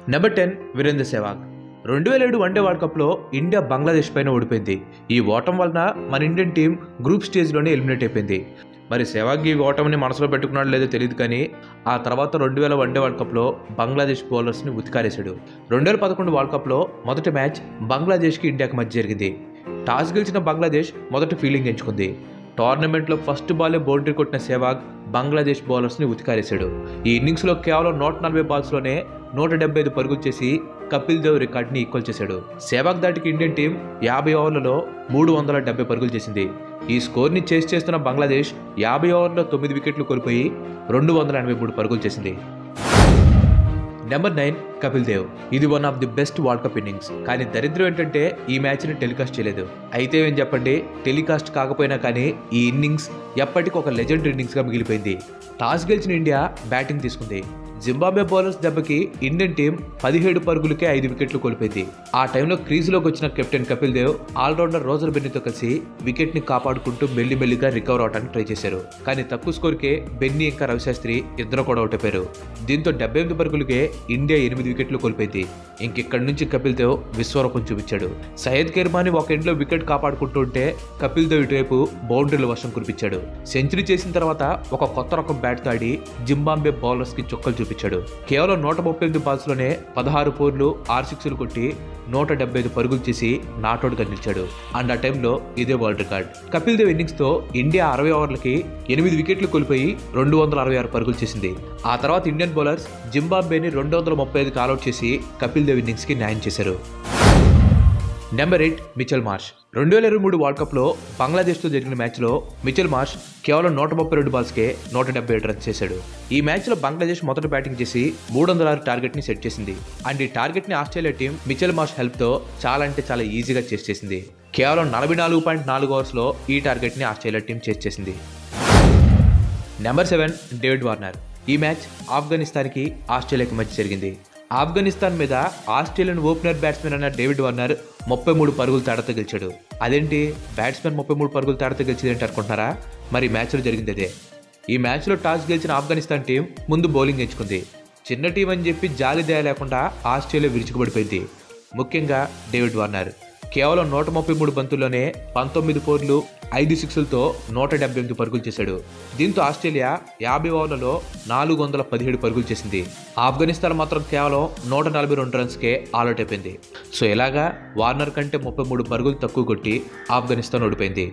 number ten Virendra Sehwag రెండు వేల ఏడు వన్డే వరల్డ్ కప్లో ఇండియా బంగ్లాదేశ్ పైన ఓడిపోయింది ఈ ఓటం వలన మన ఇండియన్ టీం గ్రూప్ స్టేజ్లోనే ఎలిమినేట్ అయిపోయింది మరి సెహ్వాగ్ ఈ ఓటమిని మనసులో పెట్టుకున్నాడో లేదో తెలియదు కానీ ఆ తర్వాత రెండు వేల వన్డే వరల్డ్ కప్లో బంగ్లాదేశ్ బౌలర్స్ని ఉతికారేశాడు రెండు వేల పదకొండు వరల్డ్ కప్లో మొదటి మ్యాచ్ బంగ్లాదేశ్కి ఇండియాకి మధ్య జరిగింది టాస్ గెలిచిన బంగ్లాదేశ్ మొదటి ఫీల్డింగ్ ఎంచుకుంది టోర్నమెంట్లో ఫస్ట్ బాలే బౌండరీ కొట్టిన సెహ్వాగ్ బంగ్లాదేశ్ బౌలర్స్ని ఉతికారేశాడు ఈ ఇన్నింగ్స్లో కేవలం నూట నలభై బాల్స్లోనే నూట డెబ్బై ఐదు పరుగులు చేసి కపిల్ దేవ్ రికార్డ్ని ఈక్వల్ చేశాడు సెహ్వాగ్ దాటికి ఇండియన్ టీం యాభై ఓవర్లలో మూడు వందల డెబ్బై పరుగులు చేసింది ఈ స్కోర్ని చేస్ చేస్తున్న బంగ్లాదేశ్ యాభై ఓవర్లో తొమ్మిది వికెట్లు కోల్పోయి రెండు వందల ఎనభై మూడు పరుగులు చేసింది నెంబర్ నైన్ కపిల్ దేవ్ ఇది one of the best world cup innings కానీ దరిద్రం ఏంటంటే ఈ మ్యాచ్ని టెలికాస్ట్ చేయలేదు అయితే ఏం చెప్పండి టెలికాస్ట్ కాకపోయినా కానీ ఈ ఇన్నింగ్స్ ఎప్పటికీ ఒక లెజెండ్ ఇన్నింగ్స్గా మిగిలిపోయింది టాస్ గెలిచిన ఇండియా బ్యాటింగ్ తీసుకుంది జింబాబే బౌలర్స్ దెబ్బకి ఇండియన్ టీం పదిహేడు పరుగులకే ఐదు వికెట్లు కోల్పోయింది ఆ టైంలో క్రీజులోకి వచ్చిన captain Kapil Dev allrounder Roger బెన్నీతో కలిసి వికెట్ ని కాపాడుకుంటూ మెల్లిమెల్లిగా రికవర్ అవడానికి ట్రై చేశారు కానీ తక్కువ స్కోర్కే బెన్నీ ఇంకా రవిశాస్త్రి ఇద్దరు కూడా అవుట్ అయిపోయారు దీంతో డెబ్బై ఎనిమిది పరుగులకే ఇండియా ఎనిమిది వికెట్లు కోల్పోయింది ఇంకెక్కడి నుంచి కపిల్ దేవ్ విశ్వరూపం చూపించాడు సయ్యద్ కిర్మాని ఒక ఎండ్లో వికెట్ కాపాడుకుంటూ ఉంటే కపిల్ దేవ్ ఇటువైపు బౌండరీల వర్షం కురిపించాడు సెంచరీ చేసిన తర్వాత ఒక కొత్త రకం బ్యాట్ తాడి జింబాంబే బౌలర్స్ కి చుక్కలు చూపించాడు కేవలం నూట ముప్పై ఎనిమిది బాల్స్ లోనే పదహారు ఫోర్లు ఆరు సిక్స్లు కొట్టి నూట డెబ్బై ఐదు పరుగులు చేసి నాటౌట్గా నిలిచాడు అండ్ ఆ టైంలో ఇదే world record Kapil Dev innings తో ఇండియా అరవై ఓవర్లకి ఎనిమిది వికెట్లు కోల్పోయి రెండు వందల అరవై ఆరు పరుగులు చేసింది ఆ తర్వాత ఇండియన్ బౌలర్స్ జింబాబ్వేని రెండు వందల ముప్పై ఐదు ఆల్అౌట్ చేసి కపిల్ దేవ్ ఇన్నింగ్స్ కి న్యాయం చేశారు నెంబర్ ఎయిట్ మిచెల్ మార్ష్ రెండు వేల ఇరవై మూడు వరల్డ్ కప్లో బంగ్లాదేశ్తో జరిగిన మ్యాచ్లో మిచెల్ మార్ష్ కేవలం నూట ముప్పై రెండు బాల్స్కే నూట డెబ్బై ఏడు రన్స్ చేశాడు ఈ మ్యాచ్లో బంగ్లాదేశ్ మొదట బ్యాటింగ్ చేసి మూడు వందల ఆరు టార్గెట్ని సెట్ చేసింది అండ్ ఈ టార్గెట్ని ఆస్ట్రేలియా టీం మిచెల్ మార్ష్ హెల్ప్తో చాలా అంటే చాలా ఈజీగా చేసి చేసింది కేవలం నలభై నాలుగు పాయింట్ నాలుగు ఓవర్స్లో ఈ టార్గెట్ని ఆస్ట్రేలియా టీం చేసి చేసింది నెంబర్ సెవెన్ డేవిడ్ వార్నర్ ఈ మ్యాచ్ ఆఫ్ఘనిస్తాన్కి ఆస్ట్రేలియాకి మధ్య జరిగింది ఆఫ్ఘనిస్తాన్ మీద ఆస్ట్రేలియన్ ఓపెనర్ బ్యాట్స్మెన్ అన్న డేవిడ్ వార్నర్ ముప్పై మూడు పరుగులు తేడాతో గెలిచాడు అదేంటి బ్యాట్స్మెన్ ముప్పై మూడు పరుగులు తేడాతో గెలిచింది అనుకుంటున్నారా మరి మ్యాచ్లో జరిగింది అదే ఈ మ్యాచ్లో టాస్ గెలిచిన ఆఫ్ఘనిస్తాన్ టీం ముందు బౌలింగ్ ఎంచుకుంది చిన్న టీం అని చెప్పి జాలి దయ లేకుండా ఆస్ట్రేలియా విరుచుకుపడిపోయింది ముఖ్యంగా డేవిడ్ వార్నర్ కేవలం నూట ముప్పై మూడు బంతుల్లోనే పంతొమ్మిది ఫోర్లు ఐదు సిక్స్లతో నూట డెబ్బై ఎనిమిది పరుగులు చేశాడు దీంతో ఆస్ట్రేలియా యాభై ఓవర్లలో నాలుగు వందల పదిహేడు పరుగులు చేసింది ఆఫ్ఘనిస్తాన్ మాత్రం కేవలం నూట నలభై రెండు రన్స్కే ఆల్అౌట్ అయిపోయింది సో ఇలాగా వార్నర్ కంటే ముప్పై మూడు పరుగులు తక్కువ కొట్టి ఆఫ్ఘనిస్తాన్ ఓడిపోయింది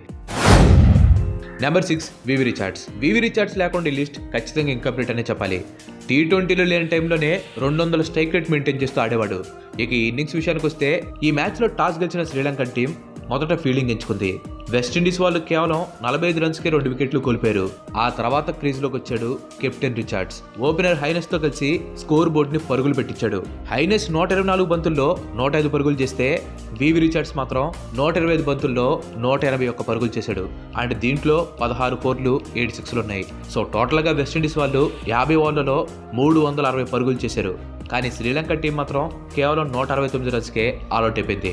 number six Viv Richards Viv Richards లేకుండా ఈ లిస్ట్ ఖచ్చితంగా ఇన్కంప్లీట్ అనే చెప్పాలి టీ ట్వంటీలో లేని టైంలోనే రెండు వందల స్ట్రైక్ రేట్ మెయింటైన్ చేస్తూ ఆడేవాడు ఇక ఈ ఇన్నింగ్స్ విషయానికి వస్తే ఈ మ్యాచ్లో టాస్ గెలిచిన శ్రీలంక టీం మొదట ఫీల్డింగ్ ఎంచుకుంది వెస్టిండీస్ వాళ్ళు కేవలం నలభై ఐదు రన్స్కే రెండు వికెట్లు కోల్పోయారు ఆ తర్వాత క్రీజ్లోకి వచ్చాడు కెప్టెన్ రిచార్డ్స్ ఓపెనర్ హైనెస్ తో కలిసి స్కోర్ బోర్డ్ ని పరుగులు పెట్టించాడు హైనెస్ నూట ఇరవై నాలుగు బంతుల్లో నూట ఐదు పరుగులు చేస్తే వివి రిచార్డ్స్ మాత్రం నూట ఇరవై ఐదు బంతుల్లో నూట ఎనభై ఒక్క పరుగులు చేశాడు అండ్ దీంట్లో పదహారు ఫోర్లు ఏడు సిక్స్లు ఉన్నాయి సో టోటల్గా వెస్టిండీస్ వాళ్ళు యాభై ఓవర్లలో మూడు వందల అరవై పరుగులు చేశారు కానీ శ్రీలంక టీం మాత్రం కేవలం నూట అరవై తొమ్మిది రన్స్కే ఆల్అౌట్ అయిపోయింది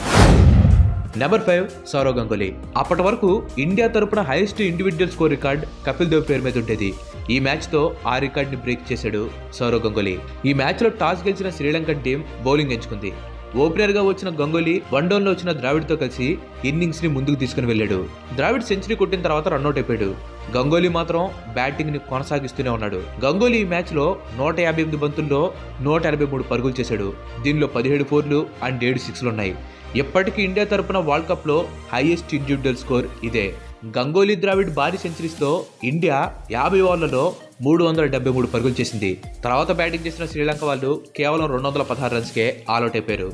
నెంబర్ ఫైవ్ సౌరవ్ గంగూలీ అప్పటి వరకు ఇండియా తరపున highest individual score record Kapil Dev పేరు మీద ఉండేది ఈ మ్యాచ్తో ఆ రికార్డ్ని బ్రేక్ చేశాడు సౌరవ్ గంగూలీ ఈ మ్యాచ్లో టాస్ గెలిచిన శ్రీలంకన్ టీం బౌలింగ్ ఎంచుకుంది ఓపెనర్గా వచ్చిన గంగూలీ వన్ డౌన్లో వచ్చిన ద్రావిడ్తో కలిసి ఇన్నింగ్స్ని ముందుకు తీసుకుని వెళ్ళాడు ద్రావిడ్ సెంచరీ కొట్టిన తర్వాత రన్అట్ అయిపోయాడు గంగోలీ మాత్రం బ్యాటింగ్ ని కొనసాగిస్తూనే ఉన్నాడు గంగోలీ ఈ మ్యాచ్ లో నూట యాభై ఎనిమిది బంతుల్లో నూట ఎనభై మూడు పరుగులు చేశాడు దీనిలో పదిహేడు ఫోర్లు అండ్ ఏడు సిక్స్లు ఉన్నాయి ఇప్పటికీ ఇండియా తరపున వరల్డ్ కప్ లో హైయెస్ట్ ఇండివిజువల్ స్కోర్ ఇదే గంగోలీ ద్రావిడ్ భారీ సెంచరీస్తో ఇండియా యాభై ఓవర్లలో మూడు వందల డెబ్బై మూడు పరుగులు చేసింది తర్వాత బ్యాటింగ్ చేసిన శ్రీలంక వాళ్ళు కేవలం రెండు వందల పదహారు రన్స్కే ఆల్అౌట్ అయిపోయారు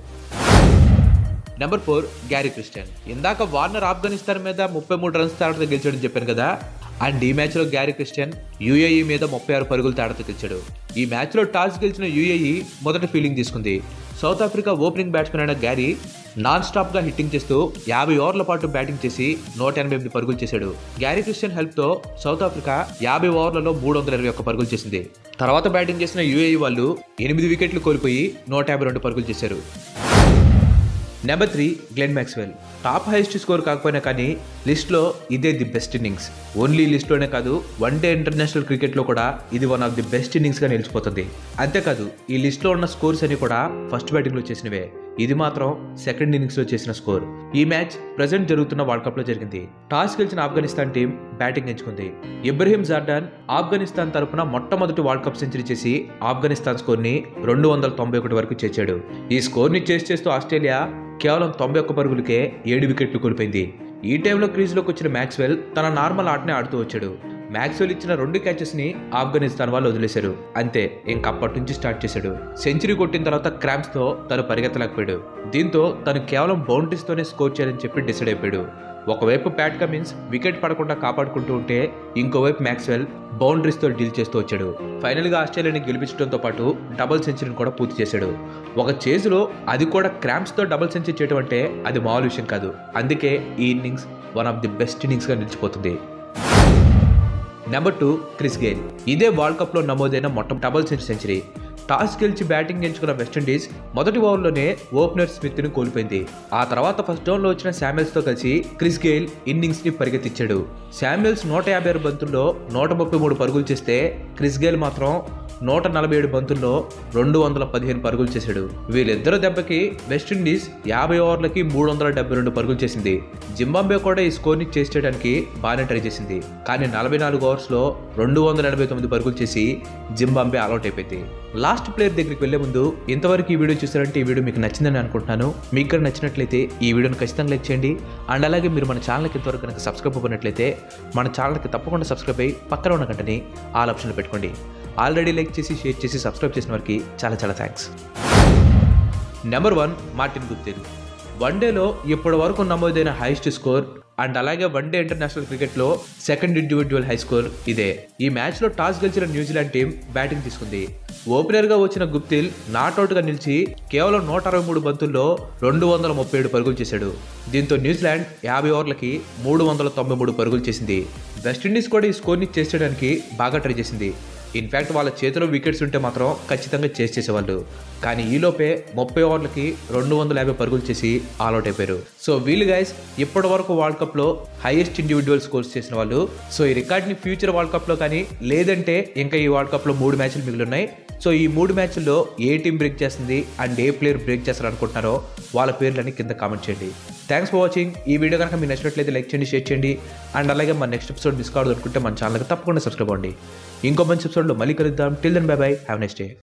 నెంబర్ ఫోర్ గ్యారీ క్రిస్టియన్ ఇందాక వార్నర్ ఆఫ్ఘనిస్తాన్ మీద ముప్పై మూడు రన్స్ తేడాతో గెలిచాడని చెప్పాను కదా అండ్ ఈ మ్యాచ్లో గ్యారీ క్రిస్టియన్ యూఏఈ మీద ముప్పై ఆరు పరుగులు తేడాతో గెలిచాడు ఈ మ్యాచ్లో టాస్ గెలిచిన యూఏఈ మొదటి ఫీల్డింగ్ తీసుకుంది సౌత్ ఆఫ్రికా ఓపెనింగ్ బ్యాట్స్మెన్ అయిన గ్యారీ నాన్ స్టాప్ గా హిట్టింగ్ చేస్తూ యాభై ఓవర్ల పాటు బ్యాటింగ్ చేసి నూట ఎనభై ఎనిమిది పరుగులు చేశాడు గ్యారీ క్రిస్టియన్ హెల్ప్ తో సౌత్ ఆఫ్రికా యాభై ఓవర్లలో మూడు వందల ఇరవై ఒక్క పరుగులు చేసింది తర్వాత బ్యాటింగ్ చేసిన యూఏఈ వాళ్ళు ఎనిమిది వికెట్లు కోల్పోయి నూట యాభై రెండు పరుగులు చేశారు number three Glenn Maxwell top highest score కాకపోయినా కానీ లిస్ట్లో ఇదే ది బెస్ట్ ఇన్నింగ్స్ ఓన్లీ లిస్ట్లోనే కాదు వన్ డే ఇంటర్నేషనల్ క్రికెట్లో కూడా ఇది వన్ ఆఫ్ ది బెస్ట్ ఇన్నింగ్స్గా నిలిచిపోతుంది అంతేకాదు ఈ లిస్ట్లో ఉన్న స్కోర్స్ అన్ని కూడా ఫస్ట్ బ్యాటింగ్లో చేసినవే ఇది మాత్రం సెకండ్ ఇన్నింగ్స్లో చేసిన స్కోర్ ఈ మ్యాచ్ ప్రజెంట్ జరుగుతున్న వరల్డ్ కప్లో జరిగింది టాస్ గెలిచిన ఆఫ్ఘనిస్తాన్ టీం బ్యాటింగ్ ఎంచుకుంది ఇబ్రహీం జార్డాన్ ఆఫ్ఘనిస్తాన్ తరపున మొట్టమొదటి వరల్డ్ కప్ సెంచరీ చేసి ఆఫ్ఘనిస్తాన్ స్కోర్ని రెండు వందల తొంభై ఒకటి వరకు చేర్చాడు ఈ స్కోర్ని చేసి చేస్తూ ఆస్ట్రేలియా కేవలం తొంభై ఒక్క పరుగులకే ఏడు వికెట్లు కోల్పోయింది ఈ టైంలో క్రీజ్లోకి వచ్చిన మ్యాక్స్వెల్ తన నార్మల్ ఆటనే ఆడుతూ వచ్చాడు మ్యాక్స్వెల్ ఇచ్చిన రెండు క్యాచెస్ని ఆఫ్ఘనిస్తాన్ వాళ్ళు వదిలేశారు అంతే ఇంక అప్పటి నుంచి స్టార్ట్ చేశాడు సెంచరీ కొట్టిన తర్వాత క్రాంప్స్తో తను పరిగెత్తలేకపోయాడు దీంతో తను కేవలం బౌండరీస్తోనే స్కోర్ చేయాలని చెప్పి డిసైడ్ అయిపోయాడు ఒకవైపు ప్యాట్ కమిన్స్ వికెట్ పడకుండా కాపాడుకుంటూ ఉంటే ఇంకోవైపు మ్యాక్స్వెల్ బౌండరీస్తో డీల్ చేస్తూ వచ్చాడు ఫైనల్గా ఆస్ట్రేలియాని గెలిపించడంతో పాటు డబుల్ సెంచరీని కూడా పూర్తి చేశాడు ఒక చేజ్లో అది కూడా క్రాంప్స్తో డబుల్ సెంచరీ చేయడం అంటే అది మామూలు విషయం కాదు అందుకే ఈ innings one of the best ఇన్నింగ్స్గా నిలిచిపోతుంది నెంబర్ టూ క్రిస్ గేల్ ఇదే వరల్డ్ కప్లో నమోదైన మొట్ట డబుల్ సెంచరీ టాస్ గెలిచి బ్యాటింగ్ ఎంచుకున్న వెస్టిండీస్ మొదటి ఓవర్లోనే ఓపెనర్ స్మిత్ని కోల్పోయింది ఆ తర్వాత ఫస్ట్ డౌన్లో వచ్చిన శామ్యుల్స్తో కలిసి క్రిస్ గెయిల్ ఇన్నింగ్స్ని పరిగెత్తించాడు శామ్యుల్స్ నూట యాభై ఆరు బంతుల్లో నూట ముప్పై మూడు పరుగులు చేస్తే క్రిస్ గెయిల్ మాత్రం నూట నలభై ఏడు బంతుల్లో రెండు వందల పదిహేను పరుగులు చేశాడు వీళ్ళిద్దరు దెబ్బకి వెస్టిండీస్ యాభై ఓవర్లకి మూడు వందల డెబ్బై రెండు పరుగులు చేసింది జింబాబే కూడా ఈ స్కోర్ని చేసేయడానికి బాగానే ట్రై చేసింది కానీ నలభై నాలుగు ఓవర్స్లో రెండు వందల ఎనభై తొమ్మిది పరుగులు చేసి జింబాబే అవుట్ అయిపోయింది లాస్ట్ ప్లేయర్ దగ్గరికి వెళ్లే ముందు ఇంతవరకు ఈ వీడియో చూసారంటే ఈ వీడియో మీకు నచ్చిందని అనుకుంటున్నాను మీకు కనుక నచ్చినట్లయితే ఈ వీడియోని ఖచ్చితంగా లైక్ చేయండి అండ్ అలాగే మీరు మన ఛానల్కి ఇంతవరకు కనుక సబ్స్క్రైబ్ అవ్వనట్లయితే మన ఛానల్కి తప్పకుండా సబ్స్క్రైబ్ అయ్యి పక్కన ఉన్న గంటని ఆల్ ఆప్షన్లో పెట్టుకోండి ఆల్రెడీ లైక్ చేసి షేర్ చేసి సబ్స్క్రైబ్ చేసిన వారికి చాలా చాలా thanks number one Martin Guptill వన్డేలో ఇప్పటి వరకు నమోదైన హైయెస్ట్ స్కోర్ అండ్ అలాగే వన్డే ఇంటర్నేషనల్ క్రికెట్లో సెకండ్ ఇండివిజువల్ హై స్కోర్ ఇదే ఈ మ్యాచ్లో టాస్ గెలిచిన న్యూజిలాండ్ టీం బ్యాటింగ్ తీసుకుంది ఓపెనర్గా వచ్చిన గుప్తిల్ నాట్అవుట్గా నిలిచి కేవలం నూట అరవై మూడు బంతుల్లో రెండు వందల ముప్పై ఏడు పరుగులు చేశాడు దీంతో న్యూజిలాండ్ యాభై ఓవర్లకి మూడు వందల తొంభై మూడు పరుగులు చేసింది వెస్టిండీస్ కూడా ఈ స్కోర్ని చేసేయడానికి బాగా ట్రై చేసింది ఇన్ఫ్యాక్ట్ వాళ్ళ చేతిలో వికెట్స్ ఉంటే మాత్రం ఖచ్చితంగా చేసి చేసేవాళ్ళు కానీ ఈలోపే ముప్పై ఓవర్లకి రెండు వందల యాభై పరుగులు చేసి ఆల్అౌట్ అయిపోయారు సో వీళ్ళు గైస్ ఇప్పటి వరకు వరల్డ్ కప్లో హైయెస్ట్ ఇండివిజువల్ స్కోర్స్ చేసిన వాళ్ళు సో ఈ రికార్డ్ని ఫ్యూచర్ వరల్డ్ కప్లో కానీ లేదంటే ఇంకా ఈ వరల్డ్ కప్లో మూడు మ్యాచ్లు మిగిలి ఉన్నాయి సో ఈ మూడు మ్యాచ్ల్లో ఏ టీం బ్రేక్ చేస్తుంది అండ్ ఏ ప్లేయర్ బ్రేక్ చేస్తారు అనుకుంటున్నారో వాళ్ళ పేర్లని కింద కామెంట్ చేయండి థ్యాంక్స్ ఫర్ వాచింగ్ ఈ వీడియో కనుక మీకు నచ్చినట్లయితే లైక్ చేయండి షేర్ చేయండి అండ్ అలాగే మన నెక్స్ట్ ఎపిసోడ్ మిస్ కావద్దు అనుకుంటే మన ఛానల్కి తప్పకుండా సబ్స్క్రైబ్ అవ్వండి ఇంకో మంచి ఎపిసోడ్లో మళ్ళీ కలుద్దాం till then bye bye have next day